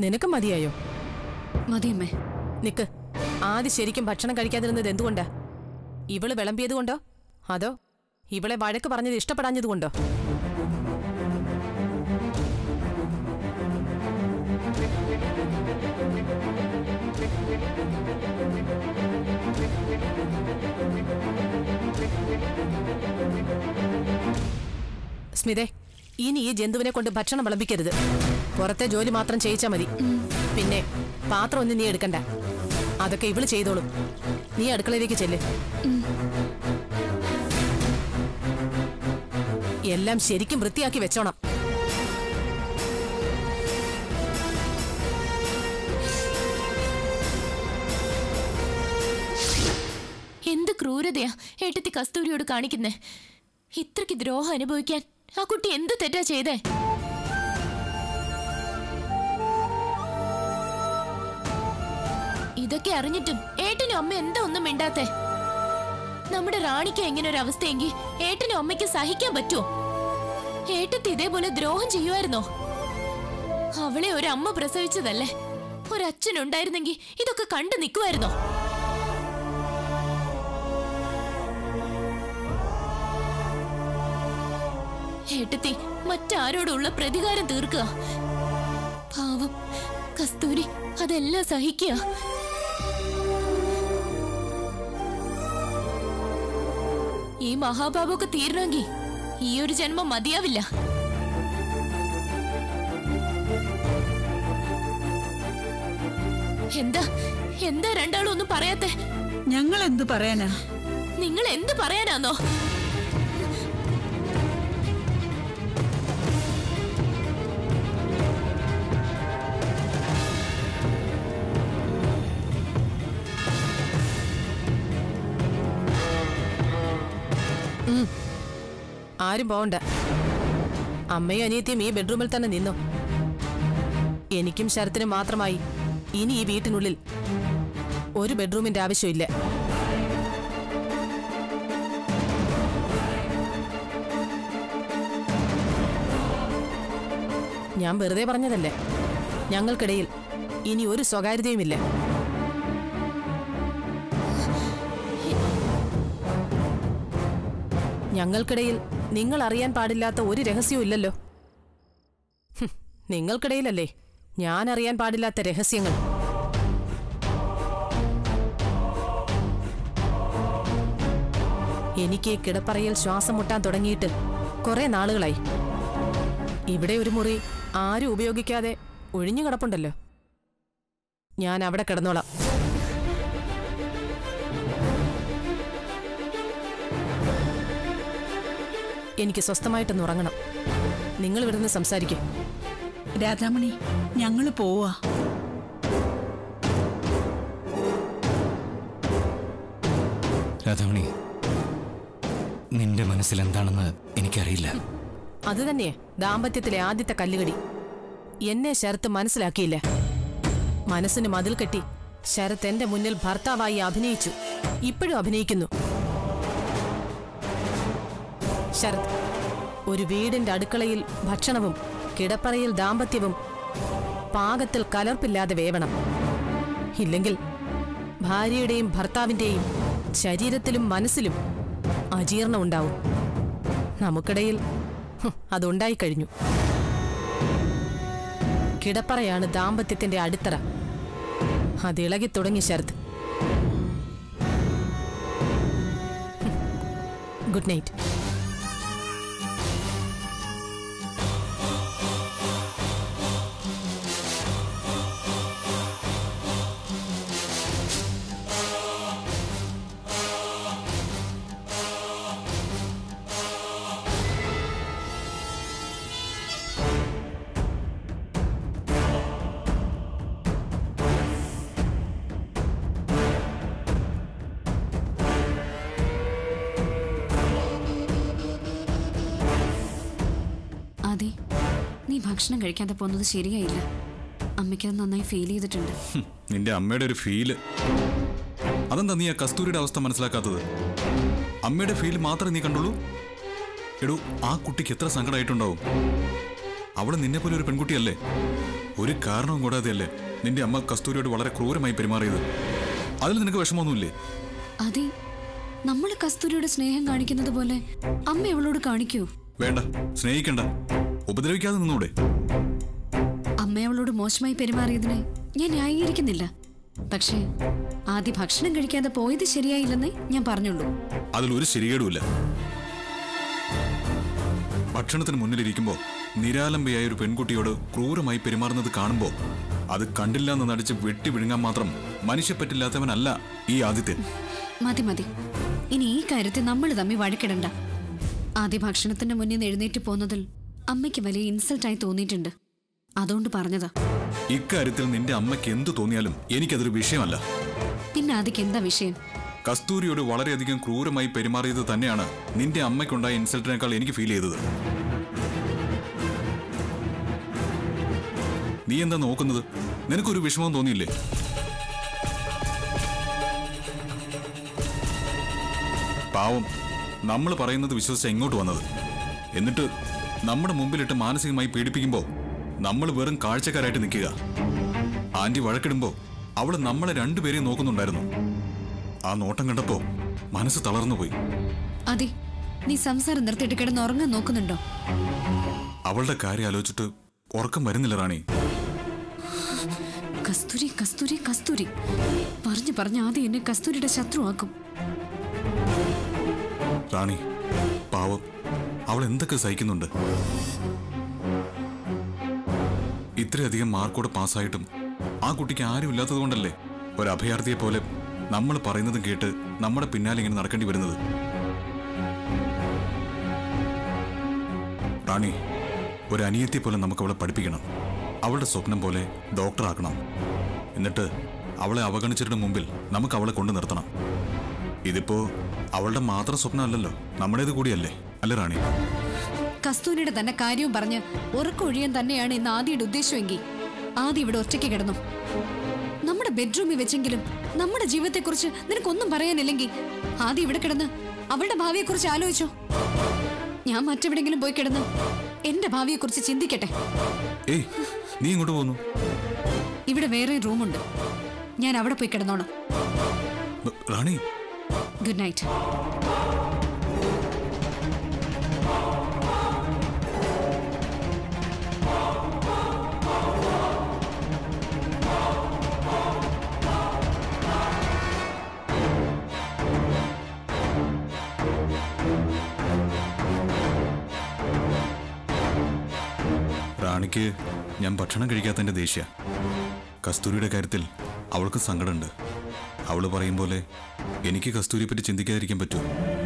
നിനക്ക് മതിയായോ മതിയമ്മേ നിക്ക് ആദ്യം ശരിക്കും ഭക്ഷണം കഴിക്കാതിരുന്നത് എന്തുകൊണ്ടാ ഇവള് വിളമ്പിയത് കൊണ്ടോ അതോ ഇവളെ വഴക്ക് പറഞ്ഞത് ഇഷ്ടപ്പെടാഞ്ഞത് കൊണ്ടോ സ്മിതേ ഇനി ഈ ജന്തുവിനെ കൊണ്ട് ഭക്ഷണം വിളമ്പിക്കരുത് പുറത്തെ ജോലി മാത്രം ചെയ്യിച്ചാ മതി പിന്നെ പാത്രം ഒന്നും നീ എടുക്കണ്ട അതൊക്കെ ഇവള് ചെയ്തോളും നീ അടുക്കളയിലേക്ക് ചെല്ല് എല്ലാം ശരിക്കും വൃത്തിയാക്കി വെച്ചോണം എന്ത് ക്രൂരതയാ ഏട്ടത്തി കസ്തൂരിയോട് കാണിക്കുന്നേ ഇത്രയ്ക്ക് ദ്രോഹം അനുഭവിക്കാൻ ആ കുട്ടി എന്ത് തെറ്റാ ചെയ്തേ ഇതൊക്കെ അറിഞ്ഞിട്ടും ഏട്ടനും അമ്മ എന്താ ഒന്നും മിണ്ടാത്തെ നമ്മുടെ റാണിക്ക് എങ്ങനെ ഒരു അവസ്ഥയെങ്കിൽ ഏട്ടനും അമ്മയ്ക്ക് സഹിക്കാൻ പറ്റുമോ ഏട്ടത്തി ഇതേപോലെ ദ്രോഹം ചെയ്യുമായിരുന്നോ അവളെ ഒരു അമ്മ പ്രസവിച്ചതല്ലേ ഒരച്ഛൻ ഉണ്ടായിരുന്നെങ്കിൽ ഇതൊക്കെ കണ്ടു നിൽക്കുമായിരുന്നോ ഏട്ടത്തി മറ്റാരോടുള്ള പ്രതികാരം തീർക്കുക പാവം കസ്തൂരി അതെല്ലാം സഹിക്കുക ഈ മഹാപാപമൊക്കെ തീരണമെങ്കിൽ ഈ ഒരു ജന്മം മതിയാവില്ല എന്താ എന്താ രണ്ടാളും ഒന്നും പറയാത്തെ ഞങ്ങൾ എന്തു പറയാനാ നിങ്ങൾ എന്ത് പറയാനാന്നോ ആരും പോവണ്ട അമ്മയും അനിയത്തിയും ഈ ബെഡ്റൂമിൽ തന്നെ നിന്നു എനിക്കും ശരത്തിനും മാത്രമായി ഇനി ഈ വീട്ടിനുള്ളിൽ ഒരു ബെഡ്റൂമിന്റെ ആവശ്യമില്ല ഞാൻ വെറുതെ പറഞ്ഞതല്ലേ ഞങ്ങൾക്കിടയിൽ ഇനി ഒരു സ്വകാര്യതയുമില്ല ഞങ്ങൾക്കിടയിൽ നിങ്ങൾ അറിയാൻ പാടില്ലാത്ത ഒരു രഹസ്യവും ഇല്ലല്ലോ ഹും, നിങ്ങൾക്കിടയിലല്ലേ ഞാൻ അറിയാൻ പാടില്ലാത്ത രഹസ്യങ്ങൾ എനിക്ക് ഈ കിടപ്പറയിൽ ശ്വാസം മുട്ടാൻ തുടങ്ങിയിട്ട് കുറെ നാളുകളായി ഇവിടെ ഒരു മുറി ആരും ഉപയോഗിക്കാതെ ഒഴിഞ്ഞു കിടപ്പുണ്ടല്ലോ ഞാൻ അവിടെ കിടന്നോളാം എനിക്ക് സ്വസ്ഥമായിട്ടൊന്ന് ഉറങ്ങണം നിങ്ങൾ ഇവിടുന്ന് സംസാരിക്കും രാധാമണി ഞങ്ങൾ പോവാ രാധാമണി നിന്റെ മനസ്സിൽ എന്താണെന്ന് എനിക്കറിയില്ല അത് തന്നെ ദാമ്പത്യത്തിലെ ആദ്യത്തെ കല്ലുകടി എന്നെ ശരത്ത് മനസ്സിലാക്കിയില്ല മനസ്സിന് മതിൽ കെട്ടി ശരത്ത് എന്റെ മുന്നിൽ ഭർത്താവായി അഭിനയിച്ചു ഇപ്പോഴും അഭിനയിക്കുന്നു ശരത് ഒരു വീടിന്റെ അടുക്കളയിൽ ഭക്ഷണവും കിടപ്പറയിൽ ദാമ്പത്യവും പാകത്തിൽ കലർപ്പില്ലാതെ വേവണം ഇല്ലെങ്കിൽ ഭാര്യയുടെയും ഭർത്താവിന്റെയും ശരീരത്തിലും മനസ്സിലും അജീർണം ഉണ്ടാവും നമുക്കിടയിൽ ഹും, അതുണ്ടായിക്കഴിഞ്ഞു കിടപ്പറയാണ് ദാമ്പത്യത്തിന്റെ അടിത്തറ അതിളകി തുടങ്ങി ശരത് ഹും, ഗുഡ് നൈറ്റ് അതെ നീ ഭക്ഷണം കഴിക്കാതെ പോകുന്നത് ശരിയായില്ല അമ്മയ്ക്കത് നന്നായി ഫീൽ ചെയ്തിട്ടുണ്ട് ഹും, നിന്റെ അമ്മയുടെ ഒരു ഫീല് അതെന്താ നീ ആ കസ്തൂരിയുടെ അവസ്ഥ മനസ്സിലാക്കാത്തത് അമ്മയുടെ ഫീൽ മാത്രമേ നീ കണ്ടുള്ളൂ എടോ ആ കുട്ടിക്ക് എത്ര സങ്കടമായിട്ടുണ്ടാവും അവള് നിന്നെ പോലെ ഒരു പെൺകുട്ടിയല്ലേ ഒരു കാരണവും കൂടാതെയല്ലേ നിന്റെ അമ്മ കസ്തൂരിയോട് വളരെ ക്രൂരമായി പെരുമാറിയത് അതിൽ നിനക്ക് വിഷമമൊന്നുമില്ലേ അതെ നമ്മൾ കസ്തൂരിയുടെ സ്നേഹം കാണിക്കുന്നത് പോലെ അമ്മ അവളോട് കാണിക്കൂ വേണ്ട സ്നേഹിക്കണ്ട ഉപദ്രവിക്കാതെ നിന്നൂടെ അമ്മ അവളോട് മോശമായി പെരുമാറിയതിനെ ഞാൻ ന്യായീകരിക്കുന്നില്ല പക്ഷേ ആദ്യ ഭക്ഷണം കഴിക്കാതെ പോയത് ശരിയായില്ലെന്നേ ഞാൻ പറഞ്ഞുള്ളൂ അതിലൊരു ശരികേടുമില്ല ഭക്ഷണത്തിന് മുന്നിലിരിക്കുമ്പോൾ നിരാലംബയായ ഒരു പെൺകുട്ടിയോട് ക്രൂരമായി പെരുമാറുന്നത് കാണുമ്പോൾ അത് കണ്ടില്ല എന്ന് നടിച്ച് വെട്ടി വിഴുങ്ങാൻ മാത്രം മനുഷ്യപ്പറ്റില്ലാത്തവനല്ല ഈ ആദിത്യൻ മതി മതി ഇനി ഈ കാര്യത്തിൽ നമ്മൾ തമ്മിൽ വഴക്കിടണ്ട ആദ്യ ഭക്ഷണത്തിന്റെ മുന്നിൽ നിന്ന് എഴുന്നേറ്റ് പോന്നതിൽ അമ്മയ്ക്ക് വലിയ ഇൻസൾട്ടായി തോന്നിയിട്ടുണ്ട് അതുകൊണ്ട് പറഞ്ഞതാ ഇക്കാര്യത്തിൽ നിന്റെ അമ്മയ്ക്ക് എന്തു തോന്നിയാലും എനിക്കതൊരു വിഷയമല്ല പിന്നെ ആദ്യക്ക് എന്താ വിഷയം കസ്തൂരിയോട് വളരെയധികം ക്രൂരമായി പെരുമാറിയത് തന്നെയാണ് നിന്റെ അമ്മയ്ക്കുണ്ടായ ഇൻസൾട്ടിനേക്കാൾ എനിക്ക് ഫീൽ ചെയ്തത് നീ എന്താ നോക്കുന്നത് നിനക്കൊരു വിഷമവും തോന്നിയില്ലേ പാവം നമ്മൾ പറയുന്നത് വിശ്വസിച്ച ഇങ്ങോട്ട് വന്നത് എന്നിട്ട് നമ്മുടെ മുമ്പിലിട്ട് മാനസികമായി പീഡിപ്പിക്കുമ്പോൾ നമ്മൾ വെറും കാഴ്ചക്കാരായിട്ട് നിൽക്കുക ആന്റി വഴക്കിടുമ്പോൾ അവള് നമ്മളെ രണ്ടുപേരെയും നോക്കുന്നുണ്ടായിരുന്നു ആ നോട്ടം കണ്ടപ്പോ മനസ്സ് തളർന്നുപോയി അതെ നീ സംസാരം നിർത്തിയിട്ട് കിടന്ന് ഉറങ്ങാൻ നോക്കുന്നുണ്ടോ അവളുടെ കാര്യം ആലോചിച്ചിട്ട് ഉറക്കം വരുന്നില്ല റാണി കസ്തൂരി കസ്തൂരി കസ്തൂരി പറഞ്ഞു പറഞ്ഞ് ആദ്യം എന്നെ കസ്തൂരിയുടെ ശത്രുവാക്കും റാണി പാവം അവൾ എന്തൊക്കെ സഹിക്കുന്നുണ്ട് ഇത്രയധികം മാർക്കോടെ പാസ്സായിട്ടും ആ കുട്ടിക്ക് ആരും ഇല്ലാത്തത് കൊണ്ടല്ലേ ഒരു അഭയാർത്ഥിയെ പോലെ നമ്മൾ പറയുന്നതും കേട്ട് നമ്മുടെ പിന്നാലെ ഇങ്ങനെ നടക്കേണ്ടി വരുന്നത് റാണി ഒരു അനിയത്തിയെ പോലെ നമുക്ക് അവളെ പഠിപ്പിക്കണം അവളുടെ സ്വപ്നം പോലെ ഡോക്ടറാക്കണം എന്നിട്ട് അവളെ അവഗണിച്ചിട്ട് മുമ്പിൽ നമുക്ക് അവളെ കൊണ്ടു നിർത്തണം ഇതിപ്പോ അവളുടെ മാത്രം സ്വപ്നമല്ലല്ലോ നമ്മുടേത് കൂടിയല്ലേ അല്ലേ റാണി കസ്തൂരിയുടെ തന്നെ കാര്യവും പറഞ്ഞ് ഉറക്കൊഴിയാൻ തന്നെയാണ് ഇന്ന് ആദ്യയുടെ ഉദ്ദേശമെങ്കിൽ ആദ്യം ഇവിടെ ഒറ്റയ്ക്ക് കിടന്നു നമ്മുടെ ബെഡ്റൂമിൽ വെച്ചെങ്കിലും നമ്മുടെ ജീവിതത്തെക്കുറിച്ച് നിനക്കൊന്നും പറയാനില്ലെങ്കിൽ ആദ്യം ഇവിടെ കിടന്ന് അവളുടെ ഭാവിയെക്കുറിച്ച് ആലോചിച്ചോ ഞാൻ മറ്റെവിടെങ്കിലും പോയി കിടന്ന് എന്റെ ഭാവിയെക്കുറിച്ച് ചിന്തിക്കട്ടെ ഏയ് നീ ഇങ്ങോട്ട് പോന്നു ഇവിടെ വേറെ റൂമുണ്ട് ഞാൻ അവിടെ പോയി കിടന്നോളാം റാണി ഗുഡ് നൈറ്റ് റാണിക്ക് ഞാൻ ഭക്ഷണം കഴിക്കാത്തതിന്റെ ദേഷ്യ കസ്തൂരിയുടെ കാര്യത്തിൽ അവൾക്ക് സങ്കടമുണ്ട് അവള് പറയും പോലെ എനിക്ക് കസ്തൂരിയെ പറ്റി ചിന്തിക്കാതിരിക്കാൻ പറ്റൂ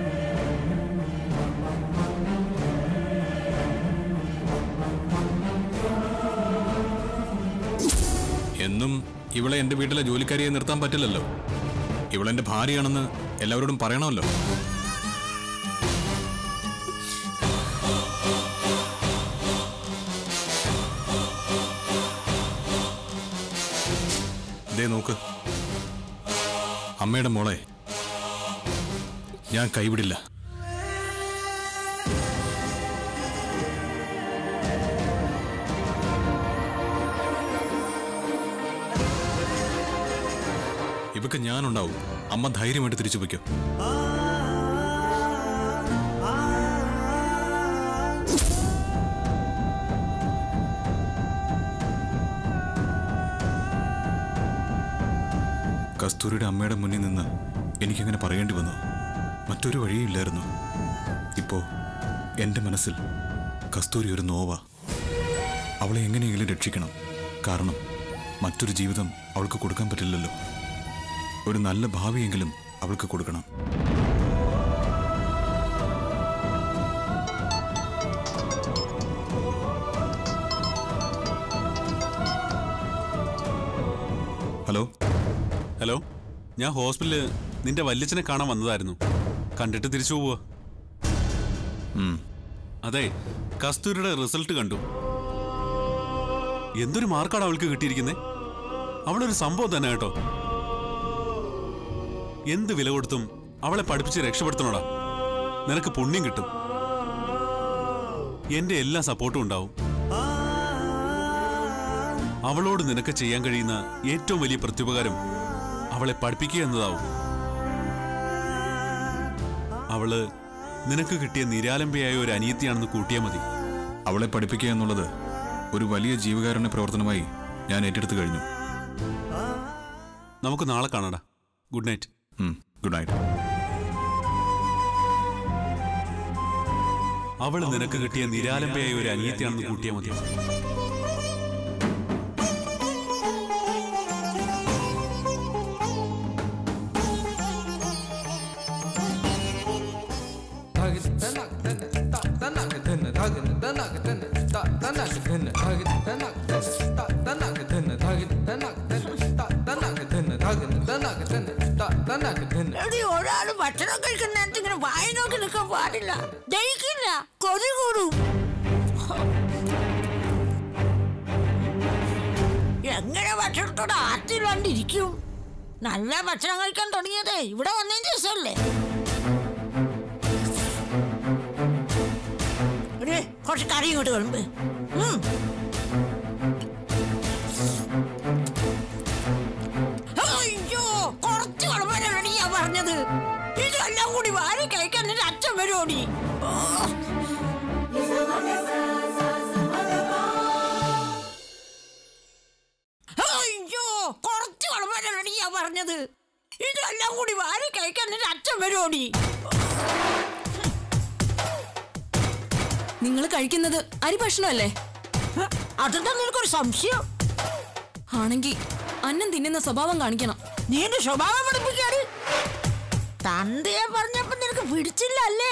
എന്നും ഇവളെ എന്റെ വീട്ടിലെ ജോലിക്കാരിയെ നിർത്താൻ പറ്റില്ലല്ലോ ഇവളെന്റെ ഭാര്യയാണെന്ന് എല്ലാവരോടും പറയണമല്ലോ ദേ നോക്ക് അമ്മയുടെ മോളെ ഞാൻ കൈവിടില്ല ഇവക്ക് ഞാനുണ്ടാവും അമ്മ ധൈര്യമായിട്ട് തിരിച്ചു വയ്ക്കും കസ്തൂരിയുടെ അമ്മയുടെ മുന്നിൽ നിന്ന് എനിക്കങ്ങനെ പറയേണ്ടി വന്നു മറ്റൊരു വഴിയില്ലായിരുന്നു ഇപ്പോ എൻ്റെ മനസ്സിൽ കസ്തൂരി ഒരു നോവ അവളെ എങ്ങനെയെങ്കിലും രക്ഷിക്കണം കാരണം മറ്റൊരു ജീവിതം അവൾക്ക് കൊടുക്കാൻ പറ്റില്ലല്ലോ ഒരു നല്ല ഭാവിയെങ്കിലും അവൾക്ക് കൊടുക്കണം ഹലോ ഹലോ ഞാൻ ഹോസ്പിറ്റലിൽ നിന്റെ വല്യച്ഛനെ കാണാൻ വന്നതായിരുന്നു കണ്ടിട്ട് തിരിച്ചു പോവുക ഉം. അതെ കസ്തൂരിയുടെ റിസൾട്ട് കണ്ടു എന്തൊരു മാർക്കാണ് അവൾക്ക് കിട്ടിയിരിക്കുന്നത് അവളൊരു സംഭവം തന്നെ കേട്ടോ എന്ത് വില കൊടുത്തും അവളെ പഠിപ്പിച്ച് രക്ഷപ്പെടുത്തണോടാ നിനക്ക് പുണ്യം കിട്ടും എന്റെ എല്ലാ സപ്പോർട്ടും ഉണ്ടാവും അവളോട് നിനക്ക് ചെയ്യാൻ കഴിയുന്ന ഏറ്റവും വലിയ പ്രത്യുപകാരം അവളെ പഠിപ്പിക്കുക എന്നതാവും അവള് നിനക്ക് കിട്ടിയ നിരാലംബയായ ഒരു അനിയത്തിയാണെന്ന് കൂട്ടിയാൽ മതി അവളെ പഠിപ്പിക്കുക എന്നുള്ളത് ഒരു വലിയ ജീവകാരുണ്യ പ്രവർത്തനമായി ഞാൻ ഏറ്റെടുത്തു കഴിഞ്ഞു നമുക്ക് നാളെ കാണാടാ ഗുഡ് നൈറ്റ് ഉം, ഗുഡ് നൈറ്റ് അവള് നിനക്ക് കിട്ടിയ നിരാലംബയായ ഒരു അനിയത്തിയാണെന്ന് കൂട്ടിയാൽ മതി എടി ഒരാള് ഭക്ഷണം കഴിക്കുന്ന നേരത്ത് ഇങ്ങനെ വായ നോക്കി നിൽക്കാൻ പാടില്ല ദഹിക്കില്ല കൊതി കൂടും എങ്ങനെ ഭക്ഷണത്തോട് ആറ്റില്ലാണ്ടിരിക്കും നല്ല ഭക്ഷണം കഴിക്കാൻ തുടങ്ങിയതേ ഇവിടെ വന്നതിന് ശേഷമല്ലേ എടീ, കുറച്ച് കറി ഇങ്ങോട്ട് വിളമ്പ് ഉം. അയ്യോ കുറച്ച് വിളമ്പാനാണ് ഞാൻ പറഞ്ഞത് ഇതെല്ലാം കൂടി വാരി കഴിക്കാൻ നിന്റെ അച്ഛൻ വരുമോടി അയ്യോ കുറച്ച് വിളമ്പാനാണ് ഞാൻ പറഞ്ഞത് ഇതെല്ലാം കൂടി വാരി കഴിക്കാൻ നിന്റെ അച്ഛൻ വരുമോടി നിങ്ങൾ കഴിക്കുന്നത് അരി ഭക്ഷണമല്ലേ അതെന്താ നിനക്കൊരു സംശയം ആണെങ്കി അന്നം തിന്നുന്ന സ്വഭാവം കാണിക്കണം നീ എന്റെ സ്വഭാവം പഠിപ്പിക്കാറ് തന്തയെ പറഞ്ഞപ്പോ നിനക്ക് പിടിച്ചില്ല അല്ലേ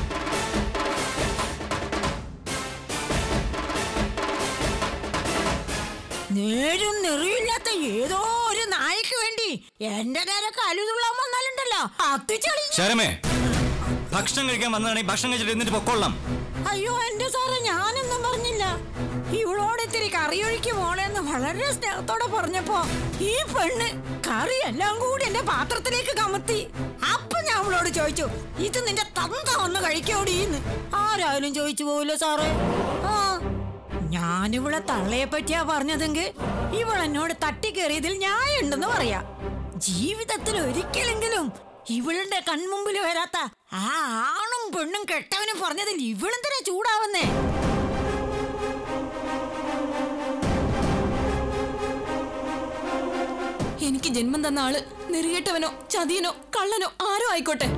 നേരും നെറിയില്ലാത്ത ഏതോ ഒരു നായ്ക്ക് വേണ്ടി എന്റെ നേരെ കലുതുള്ളാൻ വന്നാലുണ്ടല്ലോ അത്തിച്ചളി ശരമേ ഭക്ഷണം കഴിക്കാൻ വന്നതാണെങ്കിൽ ഭക്ഷണം കഴിച്ചിട്ട് എന്നിട്ട് പൊക്കോളാം അയ്യോ എന്റെ സാറേ ഞാനൊന്നും പറഞ്ഞില്ല ഇവളോട് ഇത്തിരി കറി ഒഴിക്ക് മോളെന്ന് വളരെ സ്നേഹത്തോടെ പറഞ്ഞപ്പോ ഈ പെണ്ണ് കറി എല്ലാം കൂടി എന്റെ പാത്രത്തിലേക്ക് കമത്തി അപ്പൊ ഞാൻ അവളോട് ചോദിച്ചു ഇത് നിന്റെ തന്ത ഒന്ന് കഴിക്കോടീന്ന് ആരായാലും ചോദിച്ചു പോവില്ല സാറേ ആ ഞാനിവളെ തള്ളയെ പറ്റിയാ പറഞ്ഞതെങ്കിൽ ഇവൾ എന്നോട് തട്ടിക്കേറിയതിൽ ന്യായമുണ്ടെന്ന് പറയാ ജീവിതത്തിൽ ഒരിക്കലെങ്കിലും ഇവളുടെ കൺമുമ്പിൽ വരാത്ത ആ ആണും പെണ്ണും കെട്ടവനും പറഞ്ഞതിൽ ഇവളെന്തിനാ ചൂടാവുന്നേ എനിക്ക് ജന്മം തന്ന ആള് നെറികെട്ടവനോ ചതിയനോ കള്ളനോ ആരോ ആയിക്കോട്ടെ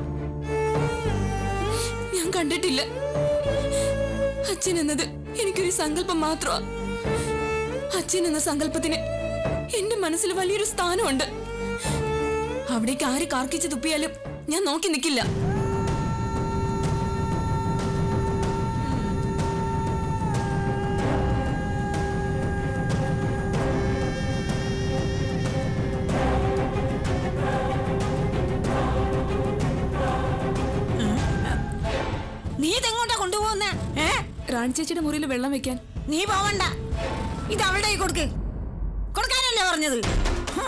ഞാൻ കണ്ടിട്ടില്ല അച്ഛൻ എന്നത് എനിക്കൊരു സങ്കല്പം മാത്രമാ അച്ഛൻ എന്ന സങ്കല്പത്തിന് എന്റെ മനസ്സിൽ വലിയൊരു സ്ഥാനമുണ്ട് അവിടേക്ക് ആര് കാർക്കിച്ച് തുപ്പിയാലും ഞാൻ നോക്കി നിൽക്കില്ല നീ ഇതെങ്ങോട്ടാ കൊണ്ടുപോകുന്നേ ഏ റാണി ചേച്ചിയുടെ മുറിയിൽ വെള്ളം വെക്കാൻ നീ പോവണ്ട ഇത് അവളുടെ കൈ കൊടുക്ക് കൊടുക്കാനല്ലേ പറഞ്ഞത് ഹാ.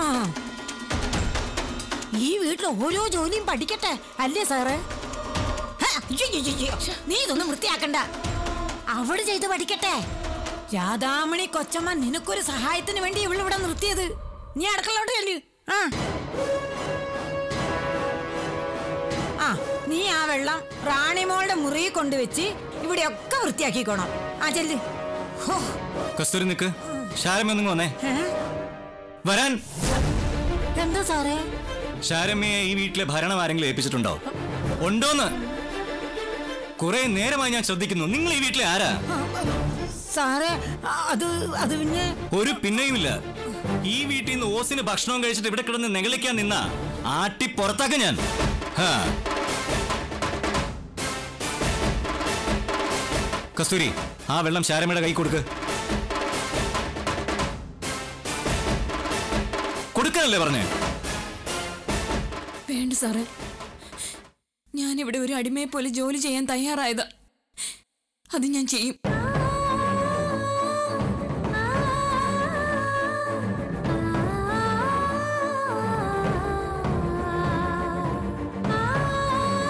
ഈ വീട്ടിൽ ഓരോ ജോലിയും പഠിക്കട്ടെ അല്ലേ സാറേ ഹ, അയ്യോ, അയ്യോ, അയ്യോ. നീ ഇതൊന്നും വൃത്തിയാക്കണ്ട അവള് ചെയ്ത് പഠിക്കട്ടെ രാധാമണി കൊച്ചമ്മ നിനക്കൊരു സഹായത്തിന് വേണ്ടി ഇവളിവിടെ നിർത്തിയത് നീ അടുക്കളോട്ട് ചെല്ലു ആ ആ നീ ആ വെള്ളം റാണിമോളുടെ മുറിയിൽ കൊണ്ടുവച്ച് ഇവിടെയൊക്കെ വൃത്തിയാക്കിക്കോണം ആ ചെല്ല് ഹോ കസ്തൂരി നിക്ക് ശാരമ്മ ഒന്നും വന്നേ ഏ? വരാൻ എന്താ സാറേ ശാരമ്മയെ ഈ വീട്ടിലെ ഭരണം ആരെങ്കിലും ഏൽപ്പിച്ചിട്ടുണ്ടോ ഉണ്ടോന്ന് കുറെ നേരമായി ഞാൻ ശ്രദ്ധിക്കുന്നു നിങ്ങൾ ഈ വീട്ടിലെ ആരാ സാറേ ആ, അത് അത് പിന്നെ ഒരു പിന്നെയുമില്ല ഈ വീട്ടിൽ നിന്ന് ഓസിന് ഭക്ഷണവും കഴിച്ചിട്ട് ഇവിടെ കിടന്ന് നെകളിക്കാൻ നിന്ന ആട്ടി പുറത്താക്ക ഞാൻ ഹാ. കസ്തൂരി ആ വെള്ളം ശാരമ്മയുടെ കൈ കൊടുക്ക് കൊടുക്കാനല്ലേ പറഞ്ഞേ വേണ്ട സാറേ ഞാനിവിടെ ഒരു അടിമയെ പോലെ ജോലി ചെയ്യാൻ തയ്യാറായതാ അത് ഞാൻ ചെയ്യും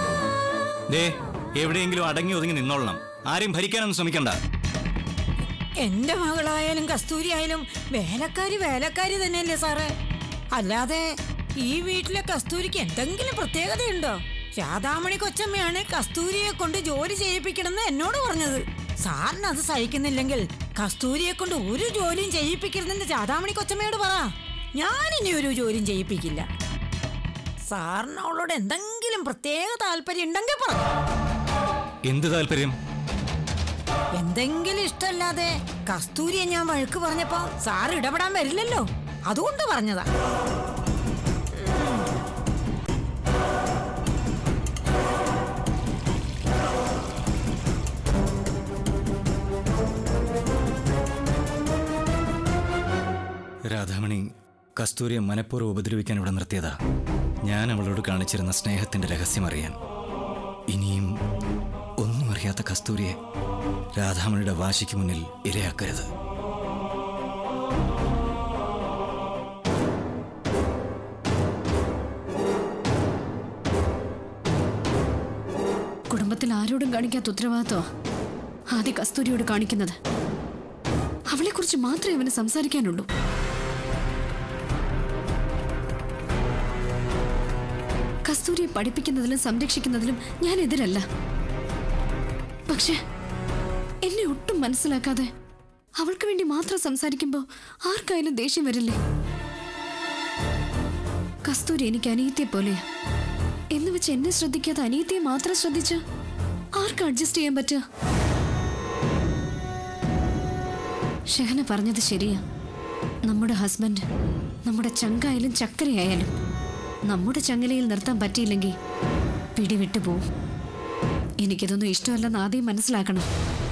ദേ എവിടെയെങ്കിലും അടങ്ങി ഒതുങ്ങി നിന്നോളണം ആരെയും ഭരിക്കാനൊന്നും ശ്രമിക്കണ്ട എന്റെ മകളായാലും കസ്തൂരി ആയാലും വേലക്കാരി വേലക്കാരി തന്നെയല്ലേ സാറേ അല്ലാതെ ഈ വീട്ടിലെ കസ്തൂരിക്ക് എന്തെങ്കിലും പ്രത്യേകതയുണ്ടോ രാധാമണി കൊച്ചമ്മയാണ് കസ്തൂരിയെ കൊണ്ട് ജോലി ചെയ്യിപ്പിക്കണമെന്ന് എന്നോട് പറഞ്ഞത് സാറിന് അത് സഹിക്കുന്നില്ലെങ്കിൽ കസ്തൂരിയെ കൊണ്ട് ഒരു ജോലിയും ചെയ്യിപ്പിക്കരുതെന്ന് രാധാമണി കൊച്ചമ്മയോട് പറ ഞാനിനി ഒരു ജോലിയും ചെയ്യിപ്പിക്കില്ല സാറിന് അവളോട് എന്തെങ്കിലും പ്രത്യേക താല്പര്യം ഉണ്ടെങ്കിൽ പറ എന്ത് താല്പര്യം എന്തെങ്കിലും ഇഷ്ടമല്ലാതെ കസ്തൂരിയെ ഞാൻ വഴക്ക് പറഞ്ഞപ്പോ സാർ ഇടപെടാൻ വരില്ലല്ലോ അതുകൊണ്ട് പറഞ്ഞതാ രാധാമണി കസ്തൂരിയെ മനഃപൂർവ്വം ഉപദ്രവിക്കാൻ ഇവിടെ നിർത്തിയതാ ഞാൻ അവളോട് കാണിച്ചിരുന്ന സ്നേഹത്തിന്റെ രഹസ്യം അറിയാൻ ഇനിയും ഒന്നും അറിയാത്ത കസ്തൂരിയെ രാധാമണിയുടെ വാശിക്ക് മുന്നിൽ ഇരയാക്കരുത് കുടുംബത്തിൽ ആരോടും കാണിക്കാത്ത ഉത്തരവാദിത്വം ആദ്യ കസ്തൂരിയോട് കാണിക്കുന്നത് അവളെക്കുറിച്ച് മാത്രമേ അവന് സംസാരിക്കാനുള്ളൂ കസ്തൂരിയെ പഠിപ്പിക്കുന്നതിലും സംരക്ഷിക്കുന്നതിലും ഞാൻ എതിരല്ല പക്ഷെ എന്നെ ഒട്ടും മനസ്സിലാക്കാതെ അവൾക്ക് വേണ്ടി മാത്രം സംസാരിക്കുമ്പോൾ ആർക്കായാലും ദേഷ്യം വരില്ലേ കസ്തൂരി എനിക്ക് അനിയത്തെ പോലെയാ എന്ന് വെച്ച് എന്നെ ശ്രദ്ധിക്കാതെ അനിയത്തിയെ മാത്രം ശ്രദ്ധിച്ച ആർക്ക് അഡ്ജസ്റ്റ് ചെയ്യാൻ പറ്റുക ഷെഹന പറഞ്ഞത് ശരിയാ നമ്മുടെ ഹസ്ബൻഡ് നമ്മുടെ ചങ്കായാലും ചക്കരയായാലും നമ്മുടെ ചങ്ങലയിൽ നിർത്താൻ പറ്റിയില്ലെങ്കിൽ പിടിവിട്ടു പോവും എനിക്കിതൊന്നും ഇഷ്ടമല്ലെന്ന് ആദ്യം മനസ്സിലാക്കണം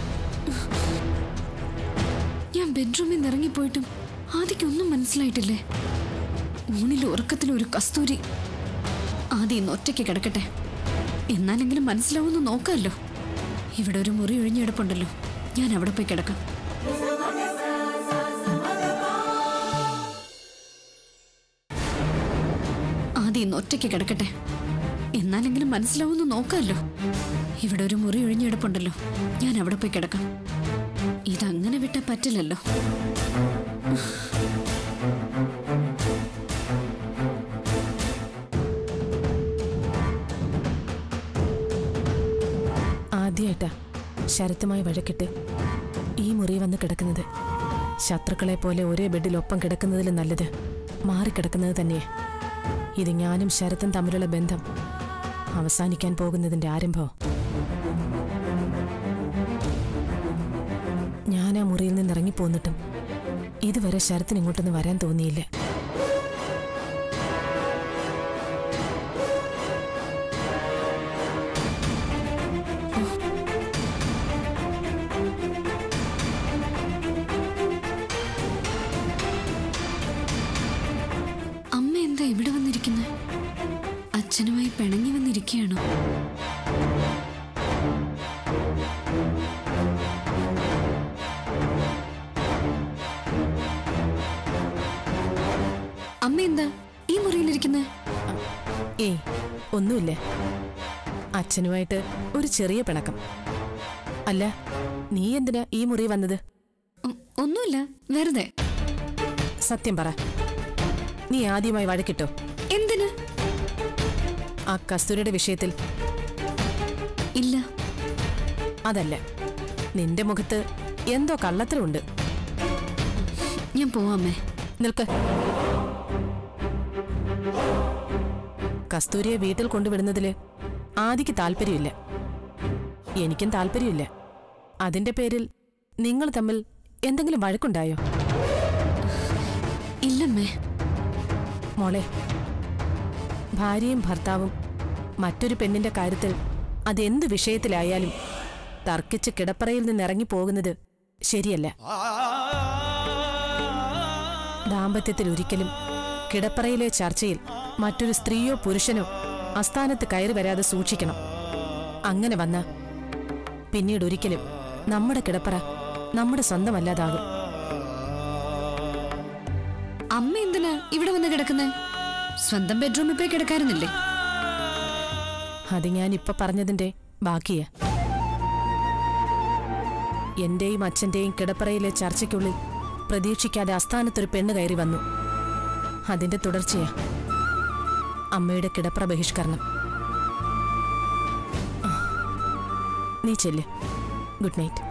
ഞാൻ ബെഡ്റൂമിൽ നിന്ന് ഇറങ്ങിപ്പോയിട്ടും ആദ്യക്കൊന്നും മനസ്സിലായിട്ടില്ലേ ഊണിലും ഉറക്കത്തിലും ഒരു കസ്തൂരി ആദ്യം ഇന്ന് ഒറ്റയ്ക്ക് കിടക്കട്ടെ എന്നാലെങ്കിലും മനസ്സിലാവുമെന്ന് നോക്കാമല്ലോ ഇവിടെ ഒരു മുറി ഒഴിഞ്ഞെടുപ്പുണ്ടല്ലോ ഞാൻ അവിടെ പോയി കിടക്കാം ആദ്യം ഇന്ന് ഒറ്റയ്ക്ക് കിടക്കട്ടെ എന്നാലെങ്കിലും മനസ്സിലാവുമെന്ന് നോക്കാമല്ലോ ഇവിടെ ഒരു മുറി ഒഴിഞ്ഞെടുപ്പുണ്ടല്ലോ ഞാൻ അവിടെ പോയി കിടക്കാം ഇതങ്ങനെ വിട്ടാൽ പറ്റില്ലല്ലോ ആദ്യമായിട്ടാ ശരത്തുമായി വഴക്കിട്ട് ഈ മുറി വന്ന് കിടക്കുന്നത് ശത്രുക്കളെ പോലെ ഒരേ ബെഡിൽ ഒപ്പം കിടക്കുന്നതിലും നല്ലത് മാറിക്കിടക്കുന്നത് തന്നെയാ ഇത് ഞാനും ശരത്തും തമ്മിലുള്ള ബന്ധം അവസാനിക്കാൻ പോകുന്നതിന്റെ ആരംഭം ഞാൻ ആ മുറിയിൽ നിന്ന് ഇറങ്ങിപ്പോന്നിട്ടും ഇതുവരെ ശരത്തിന് ഇങ്ങോട്ടൊന്നും വരാൻ തോന്നിയില്ല അമ്മ എന്താ ഇവിടെ വന്നിരിക്കുന്നത് അച്ഛനുമായി പിണങ്ങി വന്നിരിക്കുകയാണോ അമ്മ എന്താ ഈ മുറിയിലിരിക്കുന്നത് ഏയ് ഒന്നുമില്ല അച്ഛനുമായിട്ട് ഒരു ചെറിയ പിണക്കം അല്ല നീ എന്തിനാ ഈ മുറി വന്നത് ഉം, ഒന്നുമില്ല വെറുതെ സത്യം പറ നീ ആദ്യമായി വഴക്കിട്ടോ എന്തിന് ആ കസ്തൂരിയുടെ വിഷയത്തിൽ ഇല്ല അതല്ല നിന്റെ മുഖത്ത് എന്തോ കള്ളത്തരമുണ്ട് ഞാൻ പോവാമേ നിൽക്ക് കസ്തൂരിയെ വീട്ടിൽ കൊണ്ടുവിടുന്നതില് ആദിക്ക് താല്പര്യമില്ല എനിക്കും താല്പര്യമില്ല അതിന്റെ പേരിൽ നിങ്ങൾ തമ്മിൽ എന്തെങ്കിലും വഴക്കുണ്ടായോ ഇല്ലമ്മേ മോളെ ഭാര്യയും ഭർത്താവും മറ്റൊരു പെണ്ണിന്റെ കാര്യത്തിൽ അതെന്ത് വിഷയത്തിലായാലും തർക്കിച്ച് കിടപ്പറയിൽ നിന്ന് ഇറങ്ങി പോകുന്നത് ശരിയല്ല ദാമ്പത്യത്തിൽ ഒരിക്കലും കിടപ്പറയിലെ ചർച്ചയിൽ മറ്റൊരു സ്ത്രീയോ പുരുഷനോ അസ്ഥാനത്ത് കയറി വരാതെ സൂക്ഷിക്കണം അങ്ങനെ വന്ന പിന്നീട് ഒരിക്കലും നമ്മുടെ കിടപ്പറ നമ്മുടെ സ്വന്തമല്ലാതാകും അമ്മ എന്തിനാ ഇവിടെ വന്ന് കിടക്കുന്നത് സ്വന്തം ബെഡ്റൂമിൽ പോയി കിടക്കാറുന്നില്ലേ അത് ഞാൻ ഇപ്പൊ പറഞ്ഞതിന്റെ ബാക്കിയാ എന്റെയും അച്ഛന്റെയും കിടപ്പറയിലെ ചർച്ചയ്ക്കുള്ളിൽ പ്രതീക്ഷിക്കാതെ അസ്ഥാനത്തൊരു പെണ്ണ് കയറി വന്നു അതിന്റെ തുടർച്ചയാ അമ്മയുടെ കിടപ്പറ ബഹിഷ്കരണം ആ. നീ ചെല്ല് ഗുഡ് നൈറ്റ്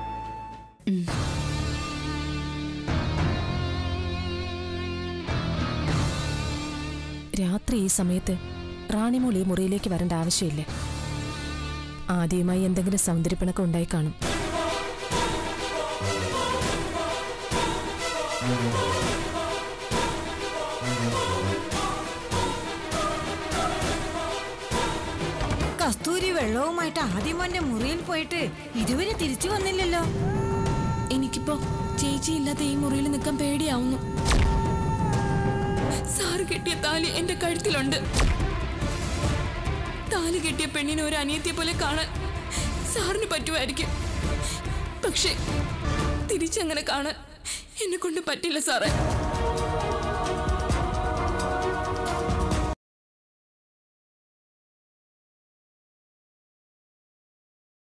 രാത്രി ഈ സമയത്ത് റാണിമോൾ ഈ മുറിയിലേക്ക് വരേണ്ട ആവശ്യമില്ല ആദ്യമായി എന്തെങ്കിലും സൗന്ദര്യപ്പിണക്കം ഉണ്ടായി കാണും കസ്തൂരി വെള്ളവുമായിട്ട് ആദ്യം മോന്റെ മുറിയിൽ പോയിട്ട് ഇതുവരെ തിരിച്ചു വന്നില്ലല്ലോ എനിക്കിപ്പോ ചേച്ചി ഇല്ലാത്ത ഈ മുറിയിൽ നിൽക്കാൻ പേടിയാവുന്നു സാറ് കെട്ടിയ താലി എന്റെ കഴുത്തിലുണ്ട് താലി കെട്ടിയ പെണ്ണിനെ ഒരു അനിയത്തിയെ പോലെ കാണാൻ സാറിന് പറ്റുമായിരിക്കും പക്ഷെ തിരിച്ചങ്ങനെ കാണാൻ എന്നെ കൊണ്ട് പറ്റില്ല സാറേ